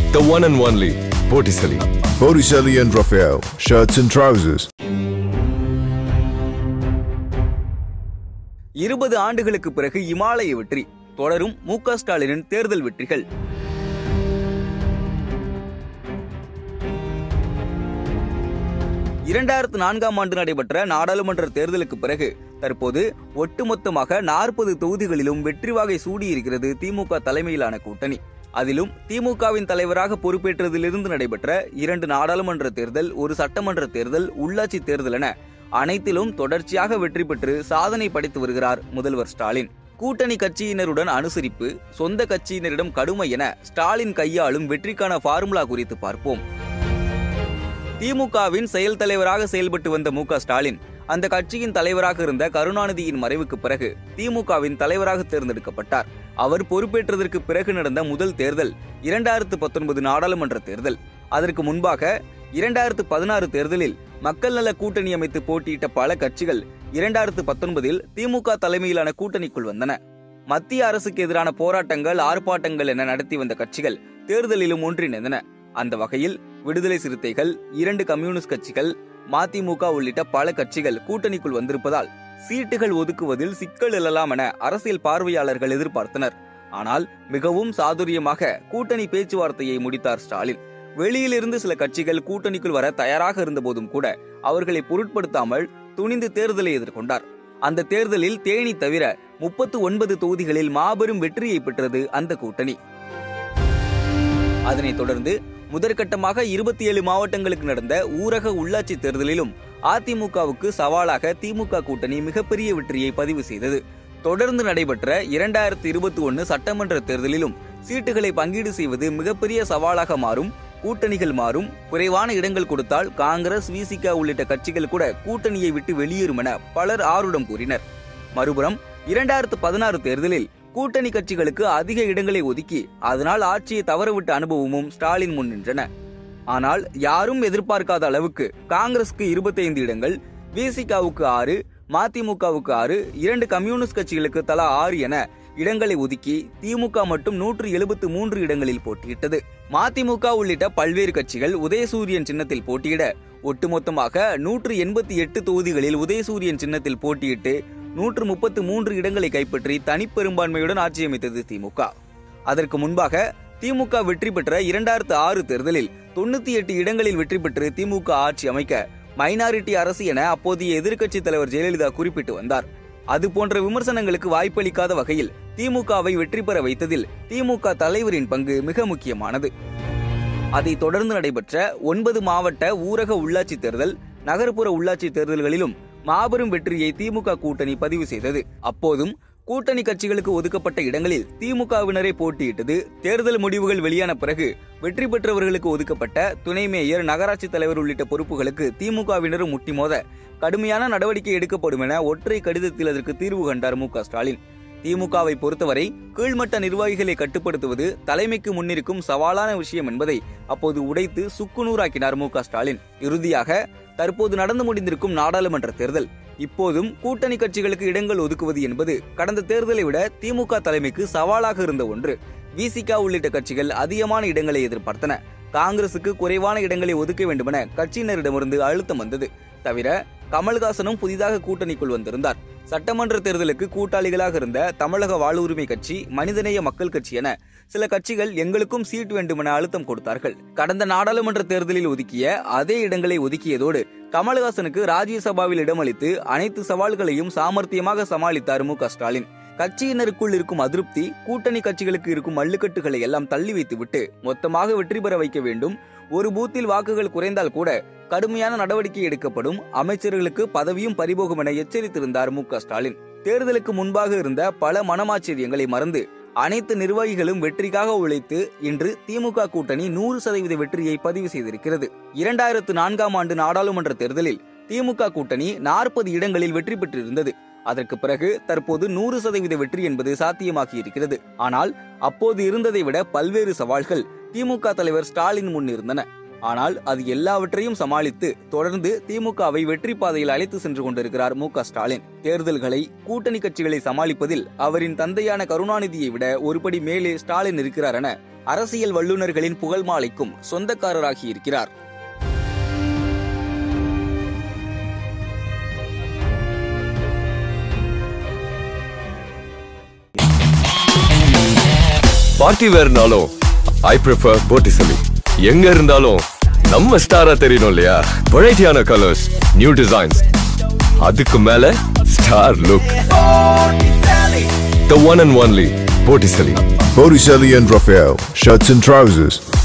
The one and only Botticelli. Botticelli and Raphael, shirts and trousers. இருபது ஆண்டுகளுக்கு பிறகு இமாலய வெற்றி தொடரும் மு க ஸ்டாலினின் தேர்தல் வெற்றிகள் இரண்டாயிரத்து நான்காம் ஆண்டு நடைபெற்ற நாடாளுமன்ற தேர்தலுக்கு பிறகு தற்போது ஒட்டுமொத்தமாக நாற்பது தொகுதிகளிலும் வெற்றி வாகை சூடியிருக்கிறது திமுக தலைமையிலான கூட்டணி அதிலும் திமுகவின் தலைவராக பொறுப்பேற்றதிலிருந்து நடைபெற்ற இரண்டு நாடாளுமன்ற தேர்தல் ஒரு சட்டமன்ற தேர்தல் உள்ளாட்சி தேர்தல் என அனைத்திலும் தொடர்ச்சியாக வெற்றி பெற்று சாதனை படைத்து வருகிறார் முதல்வர் ஸ்டாலின் கூட்டணி கட்சியினருடன் அனுசரிப்பு சொந்த கட்சியினரிடம் கடுமை என ஸ்டாலின் கையாளும் வெற்றிக்கான ஃபார்முலா குறித்து பார்ப்போம் திமுகவின் செயல் தலைவராக செயல்பட்டு வந்த மு க ஸ்டாலின் அந்த கட்சியின் தலைவராக இருந்த கருணாநிதியின் மறைவுக்கு பிறகு திமுகவின் தலைவராக தேர்ந்தெடுக்கப்பட்டார் அவர் பொறுப்பேற்றதற்கு பிறகு நடந்த முதல் தேர்தல் இரண்டாயிரத்து பத்தொன்பது நாடாளுமன்ற தேர்தல் அதற்கு முன்பாக இரண்டாயிரத்து பதினாறு தேர்தலில் மக்கள் நல கூட்டணி அமைத்து போட்டியிட்ட பல கட்சிகள் இரண்டாயிரத்து பத்தொன்பதில் திமுக தலைமையிலான கூட்டணிக்குள் வந்தன மத்திய அரசுக்கு எதிரான போராட்டங்கள் ஆர்ப்பாட்டங்கள் என நடத்தி வந்த கட்சிகள் தேர்தலிலும் ஒன்றிணைந்தன அந்த வகையில் விடுதலை சிறுத்தைகள் இரண்டு கம்யூனிஸ்ட் கட்சிகள் மதிமுக உள்ளிட்ட பல கட்சிகள் கூட்டணிக்குள் வந்திருப்பதால் சீட்டுகள் ஒதுக்குவதில் சிக்கல் எழலாம் என அரசியல் பார்வையாளர்கள் எதிர்பார்த்தனர் ஆனால் மிகவும் சாதுரியமாக கூட்டணி பேச்சுவார்த்தையை முடித்தார் ஸ்டாலின் வெளியிலிருந்து சில கட்சிகள் கூட்டணிக்குள் வர தயாராக இருந்தபோதும் கூட அவர்களை பொருட்படுத்தாமல் துணிந்து தேர்தலை எதிர்கொண்டார் அந்த தேர்தலில் தேனி தவிர முப்பத்து ஒன்பது தொகுதிகளில் மாபெரும் வெற்றியை பெற்றது அந்த கூட்டணி அதனைத் தொடர்ந்து முதற்கட்டமாக இருபத்தி ஏழு மாவட்டங்களுக்கு நடந்த ஊரக உள்ளாட்சி தேர்தலிலும் அதிமுகவுக்கு சவாலாக திமுக கூட்டணி மிகப்பெரிய வெற்றியை பதிவு செய்தது தொடர்ந்து நடைபெற்ற இரண்டாயிரத்தி இருபத்தி ஒன்னு சட்டமன்ற தேர்தலிலும் சீட்டுகளை பங்கீடு செய்வது மிகப்பெரிய சவாலாக மாறும் கூட்டணிகள் மாறும் குறைவான இடங்கள் கொடுத்தால் காங்கிரஸ் விசிக உள்ளிட்ட கட்சிகள் கூட கூட்டணியை விட்டு வெளியேறும் என பலர் ஆர்வம் கூறினர் மறுபுறம் இரண்டாயிரத்து பதினாறு தேர்தலில் கூட்டணி கட்சிகளுக்கு அதிக இடங்களை ஒதுக்கி அதனால் ஆட்சியை தவறவிட்ட அனுபவமும் ஸ்டாலின் முன் நின்றன ஆனால் யாரும் எதிர்பார்க்காத அளவுக்கு காங்கிரஸ்க்கு இருபத்தைந்து இடங்கள் விசிகாவுக்கு ஆறு மதிமுகவுக்கு ஆறு இரண்டு கம்யூனிஸ்ட் கட்சிகளுக்கு தலா ஆறு என இடங்களை ஒதுக்கி திமுக மட்டும் நூற்று எழுபத்து மூன்று இடங்களில் போட்டியிட்டது மதிமுக உள்ளிட்ட பல்வேறு கட்சிகள் உதயசூரியன் சின்னத்தில் போட்டியிட ஒட்டுமொத்தமாக நூற்று எண்பத்தி எட்டு தொகுதிகளில் உதயசூரியன் சின்னத்தில் போட்டியிட்டு நூற்று முப்பத்து மூன்று இடங்களை கைப்பற்றி தனிப்பெரும்பான்மையுடன் ஆட்சி அமைத்தது திமுக அதற்கு முன்பாக திமுக வெற்றி பெற்ற இரண்டாயிரத்து ஆறு தேர்தலில் தொண்ணூத்தி எட்டு இடங்களில் வெற்றி பெற்று திமுக ஆட்சி அமைக்க மைனாரிட்டி அரசு என அப்போதைய எதிர்க்கட்சித் தலைவர் ஜெயலலிதா குறிப்பிட்டு வந்தார் அது போன்ற விமர்சனங்களுக்கு வாய்ப்பளிக்காத வகையில் திமுகவை வெற்றி பெற வைத்ததில் திமுக தலைவரின் பங்கு மிக முக்கியமானது அதைத் தொடர்ந்து நடைபெற்ற ஒன்பது மாவட்ட ஊரக உள்ளாட்சி தேர்தல் நகர்ப்புற உள்ளாட்சி தேர்தல்களிலும் மாபெரும் வெற்றியை திமுக கூட்டணி பதிவு செய்தது அப்போதும் கூட்டணி கட்சிகளுக்கு ஒதுக்கப்பட்ட இடங்களில் திமுகவினரை போட்டியிட்டது தேர்தல் முடிவுகள் வெளியான பிறகு வெற்றி பெற்றவர்களுக்கு ஒதுக்கப்பட்ட துணை மேயர் நகராட்சி தலைவர் உள்ளிட்ட பொறுப்புகளுக்கு திமுகவினரும் முட்டி மோத கடுமையான நடவடிக்கை எடுக்கப்படும் என ஒற்றை கடிதத்தில் அதற்கு தீர்வு கண்டார் மு ஸ்டாலின் திமுகவை பொறுத்தவரை கீழ்மட்ட நிர்வாகிகளை கட்டுப்படுத்துவது தலைமைக்கு முன்னிருக்கும் சவாலான விஷயம் என்பதை அப்போது உடைத்து சுக்குநூறாக்கினார் மு ஸ்டாலின் இறுதியாக தற்போது நடந்து முடிந்திருக்கும் நாடாளுமன்ற தேர்தல் இப்போதும் கூட்டணி கட்சிகளுக்கு இடங்கள் ஒதுக்குவது என்பது கடந்த தேர்தலை விட திமுக தலைமைக்கு சவாலாக இருந்த ஒன்று விசிக உள்ளிட்ட கட்சிகள் அதிகமான இடங்களை எதிர்பார்த்தன காங்கிரசுக்கு குறைவான இடங்களை ஒதுக்க வேண்டுமென கட்சியினரிடமிருந்து அழுத்தம் வந்தது தவிர கமல்ஹாசனும் புதிதாக கூட்டணிக்குள் வந்திருந்தார் சட்டமன்ற தேர்தலுக்கு கூட்டாளிகளாக இருந்த தமிழக வாழ்வுரிமை கட்சி மனிதநேய மக்கள் கட்சி என சில கட்சிகள் எங்களுக்கும் சீட் வேண்டுமென அழுத்தம் கொடுத்தார்கள் கடந்த நாடாளுமன்ற தேர்தலில் ஒதுக்கிய அதே இடங்களை ஒதுக்கியதோடு கமல்ஹாசனுக்கு ராஜ்யசபாவில் இடமளித்து அனைத்து சவால்களையும் சாமர்த்தியமாக சமாளித்தார் மு ஸ்டாலின் கட்சியினருக்குள் இருக்கும் அதிருப்தி கூட்டணி கட்சிகளுக்கு இருக்கும் மல்லுக்கட்டுகளை எல்லாம் தள்ளி வைத்துவிட்டு மொத்தமாக வெற்றி பெற வைக்க வேண்டும் ஒரு பூத்தில் வாக்குகள் குறைந்தால் கூட கடுமையான நடவடிக்கை எடுக்கப்படும் அமைச்சர்களுக்கு பதவியும் பறிபோகும் என எச்சரித்திருந்தார் மு ஸ்டாலின் தேர்தலுக்கு முன்பாக இருந்த பல மனமாச்சரியங்களை மறந்து அனைத்து நிர்வாகிகளும் வெற்றிக்காக உழைத்து இன்று திமுக கூட்டணி நூறு சதவீத வெற்றியை பதிவு செய்திருக்கிறது இரண்டாயிரத்து நான்காம் ஆண்டு நாடாளுமன்ற தேர்தலில் திமுக கூட்டணி நாற்பது இடங்களில் வெற்றி பெற்றிருந்தது அதற்கு பிறகு தற்போது நூறு சதவீத வெற்றி என்பது சாத்தியமாகி இருக்கிறது ஆனால் அப்போது இருந்ததை விட பல்வேறு சவால்கள் திமுக தலைவர் ஸ்டாலின் முன் இருந்தன ஆனால் அது எல்லாவற்றையும் சமாளித்து தொடர்ந்து திமுகவை வெற்றி பாதையில் அழைத்து சென்று கொண்டிருக்கிறார் மு க ஸ்டாலின் தேர்தல்களை கூட்டணி கட்சிகளை சமாளிப்பதில் அவரின் தந்தையான கருணாநிதியை விட ஒருபடி மேலே ஸ்டாலின் இருக்கிறார் என அரசியல் வல்லுநர்களின் புகழ் மாலைக்கும் சொந்தக்காரராகி இருக்கிறார் பார்ட்டி வேர்னாலும் ஐ ப்ரிஃபர் போட்டிசலி எங்க இருந்தாலும் நம்ம ஸ்டாரா தெரியணும் இல்லையா வெரைட்டியான கலர்ஸ் நியூ டிசைன்ஸ் அதுக்கு மேல star look the one and only Botticelli Botticelli and Raphael, shirts and trousers.